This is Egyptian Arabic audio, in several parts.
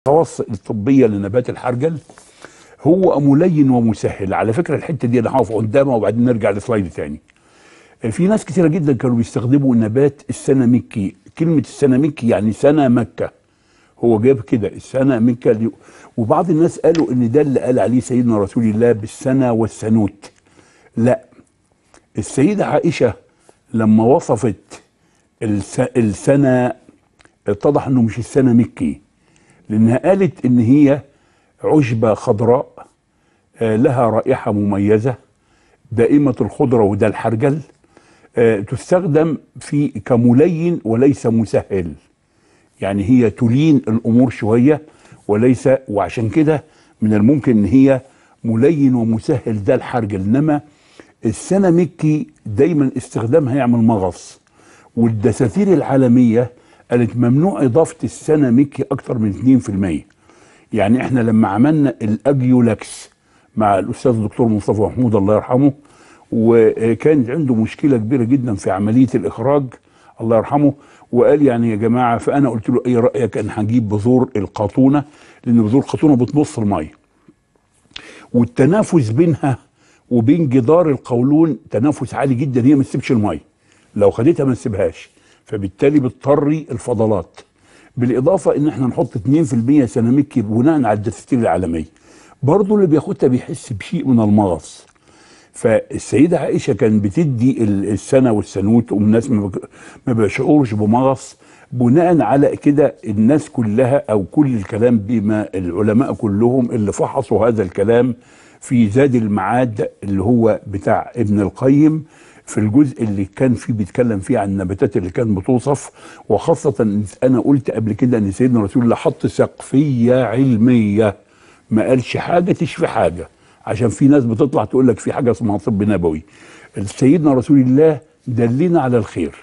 الخواص الطبيه لنبات الحرجل هو ملين ومسهل على فكره الحته دي انا هقف قدامها وبعدين نرجع لسلايد تاني في ناس كتيره جدا كانوا بيستخدموا نبات السنامكي كلمه السنامكي يعني سنه مكه هو جاب كده السنه مكه دي وبعض الناس قالوا ان ده اللي قال عليه سيدنا رسول الله بالسنه والسنوت لا السيده عائشه لما وصفت الس- السنه اتضح انه مش السنه مكي لانها قالت ان هي عشبه خضراء آه، لها رائحه مميزه دائمه الخضره وده الحرجل آه، تستخدم في كملين وليس مسهل يعني هي تلين الامور شويه وليس وعشان كده من الممكن ان هي ملين ومسهل ده الحرجل انما السيناميكي دايما استخدامها يعمل مغص والدساتير العالميه قالت ممنوع اضافه السيناميكي اكتر من 2% يعني احنا لما عملنا الاجيولاكس مع الاستاذ الدكتور مصطفى محمود الله يرحمه وكانت عنده مشكله كبيره جدا في عمليه الاخراج الله يرحمه وقال يعني يا جماعه فانا قلت له ايه رايك ان هجيب بذور القاطونه لان بذور القاطونه بتمص الميه والتنافس بينها وبين جدار القولون تنافس عالي جدا هي ما تسيبش الميه لو خدتها ما تسيبهاش فبالتالي بتطري الفضلات بالاضافه ان احنا نحط 2% سيناميكي بناء على الدساتير العالميه برضه اللي بياخدها بيحس بشيء من المغص فالسيده عائشه كان بتدي ال- السنه والسنوت والناس ما بك- ما بيشعرش بمغص بناء على كده الناس كلها او كل الكلام بما العلماء كلهم اللي فحصوا هذا الكلام في زاد المعاد اللي هو بتاع ابن القيم في الجزء اللي كان فيه بيتكلم فيه عن النباتات اللي كان بتوصف وخاصة إن انا قلت قبل كده ان سيدنا رسول الله حط سقفية علمية ما قالش حاجة تشفي حاجة عشان في ناس بتطلع تقول لك في حاجة اسمها طب نبوي سيدنا رسول الله دلنا على الخير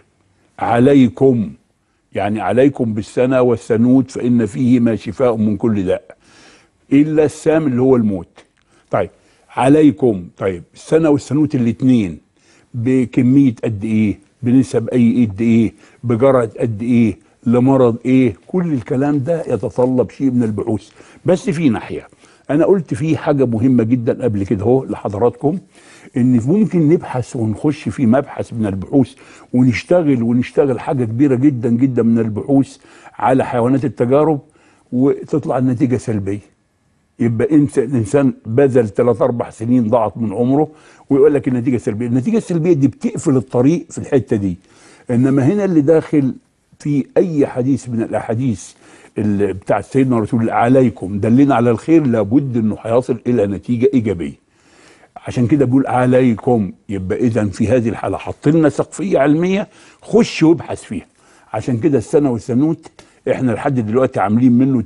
عليكم يعني عليكم بالسنة والسنوت فإن فيهما شفاء من كل داء إلا السام اللي هو الموت طيب عليكم طيب السنة والسنوت الاثنين بكمية قد إيه بنسب أي قد إيه بجرعة قد إيه لمرض إيه كل الكلام ده يتطلب شيء من البحوث بس في ناحية أنا قلت فيه حاجة مهمة جدا قبل كده أهو لحضراتكم ان ممكن نبحث ونخش في مبحث من البحوث ونشتغل ونشتغل حاجه كبيره جدا جدا من البحوث على حيوانات التجارب وتطلع النتيجه سلبيه يبقى انت الانسان بذل ثلاث اربع سنين ضاعت من عمره ويقول لك النتيجه سلبيه، النتيجه السلبيه دي بتقفل الطريق في الحته دي انما هنا اللي داخل في اي حديث من الاحاديث اللي بتاع سيدنا رسول الله عليكم دلنا على الخير لابد انه هيصل الى نتيجه ايجابيه. عشان كده بيقول عليكم يبقى اذا في هذه الحاله حط لنا سقفيه علميه خش وابحث فيها عشان كده السنه والسنوت احنا لحد دلوقتي عاملين منه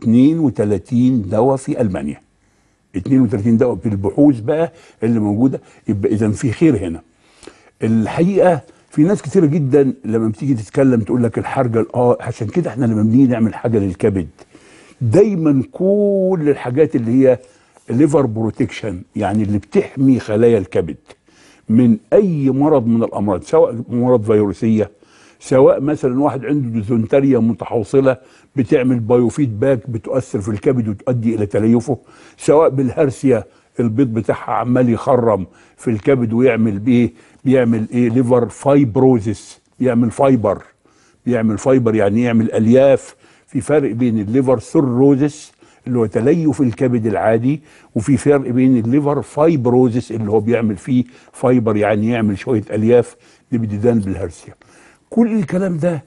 32 دواء في المانيا 32 دواء في البحوث بقى اللي موجوده يبقى اذا في خير هنا الحقيقه في ناس كتيره جدا لما بتيجي تتكلم تقول لك الحرجه اه عشان كده احنا لما بنيجي نعمل حاجه للكبد دايما كل الحاجات اللي هي ليفر بروتكشن يعني اللي بتحمي خلايا الكبد من اي مرض من الامراض سواء مرض فيروسيه سواء مثلا واحد عنده ديزنتريا متحوصله بتعمل بايوفيدباك بتؤثر في الكبد وتؤدي الى تليفه سواء بالهرسيا البيض بتاعها عمال يخرم في الكبد ويعمل بيه بيعمل ايه ليفر فايبروزس بيعمل فايبر بيعمل فايبر يعني يعمل الياف في فرق بين الليفر سيروزس اللي هو تليف الكبد العادي وفي فرق بين الليفر فايبروزس اللي هو بيعمل فيه فايبر يعني يعمل شويه الياف دي بديدان بالهرسيا كل الكلام ده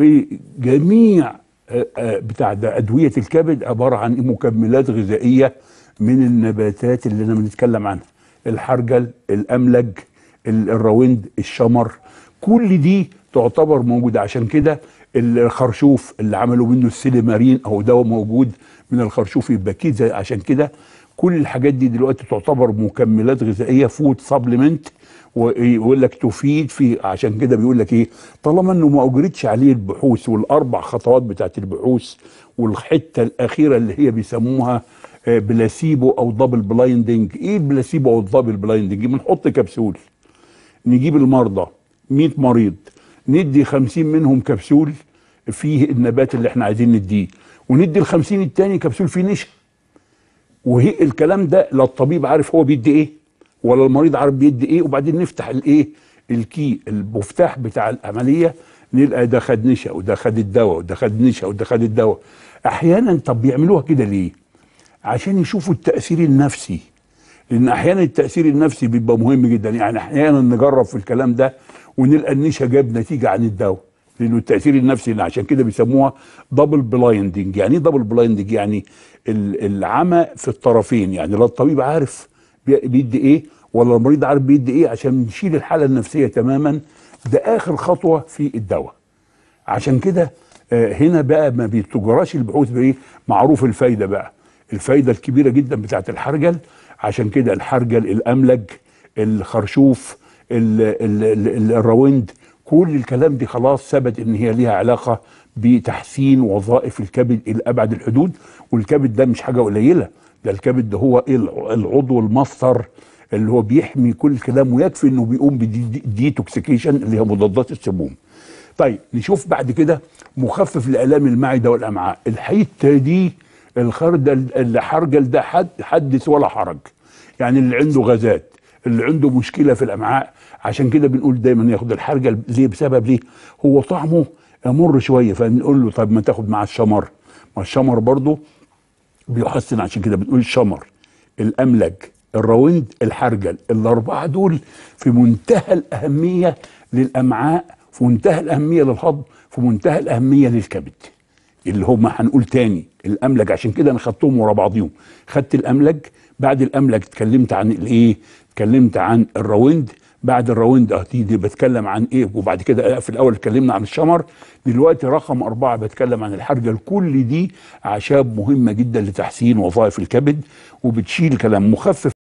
جميع آه، آه، بتاع ده ادويه الكبد عباره عن مكملات غذائيه من النباتات اللي انا بنتكلم عنها الحرجل الاملج ال- الراوند الشمر كل دي تعتبر موجوده عشان كده الخرشوف اللي عملوا منه السيليمارين او دواء موجود من الخرشوف يبقى كده عشان كده كل الحاجات دي دلوقتي تعتبر مكملات غذائيه فود سبلمنت ويقول لك تفيد في عشان كده بيقول لك ايه طالما انه ما اجرتش عليه البحوث والاربع خطوات بتاعت البحوث والحته الاخيره اللي هي بيسموها آه، بلاسيبو او دبل بلايندنج ايه البلاسيبو او الدبل بلايندنج بنحط كبسول نجيب المرضى 100 مريض ندي 50 منهم كبسول فيه النبات اللي احنا عايزين نديه وندي ال 50 التاني كبسول فيه نشا وهي الكلام ده لا الطبيب عارف هو بيدي ايه ولا المريض عارف بيدي ايه وبعدين نفتح الايه الكي المفتاح بتاع العمليه نلقى ده خد نشا وده خد الدواء وده خد نشا وده خد الدواء احيانا طب بيعملوها كده ليه عشان يشوفوا التاثير النفسي لان احيانا التاثير النفسي بيبقى مهم جدا يعني احيانا نجرب في الكلام ده ونلقى النشا جاب نتيجه عن الدواء لانه التاثير النفسي اللي عشان كده بيسموها دبل بلايندنج يعني ايه دبل بلايندنج يعني ال- العمى في الطرفين يعني لا الطبيب عارف بي- بيدي ايه ولا المريض عارف بيدي ايه عشان نشيل الحاله النفسيه تماما ده اخر خطوه في الدواء عشان كده آه، هنا بقى ما بيتجراش البحوث بايه معروف الفايده بقى الفايده الكبيره جدا بتاعت الحرجل عشان كده الحرجل الاملج الخرشوف ال ال ال الراوند كل الكلام دي خلاص ثبت ان هي ليها علاقه بتحسين وظائف الكبد الى ابعد الحدود والكبد ده مش حاجه قليله ده الكبد ده هو ايه الع- العضو المصدر اللي هو بيحمي كل الكلام ويكفي انه بيقوم بديتوكسيكيشن اللي هي مضادات السموم طيب نشوف بعد كده مخفف لالام المعده والامعاء الحته دي الخردل اللي حرجل ده حد حدث ولا حرج يعني اللي عنده غازات اللي عنده مشكله في الامعاء عشان كده بنقول دايما ياخد الحرجل ليه بسبب ليه هو طعمه مر شويه فنقول له طب ما تاخد مع الشمر ما الشمر برضه بيحسن عشان كده بنقول الشمر الاملج الراوند الحرجل الاربعه دول في منتهى الاهميه للامعاء في منتهى الاهميه للهضم في منتهى الاهميه للكبد اللي هم هنقول تاني الاملج عشان كده انا خدتهم ورا بعضيهم خدت الاملج بعد الاملج اتكلمت عن الايه اتكلمت عن الراوند بعد الراوند اه دي, دي بتكلم عن ايه وبعد كده في الاول اتكلمنا عن الشمر دلوقتي رقم أربعة بتكلم عن الحرجل كل دي اعشاب مهمه جدا لتحسين وظائف الكبد وبتشيل كلام مخفف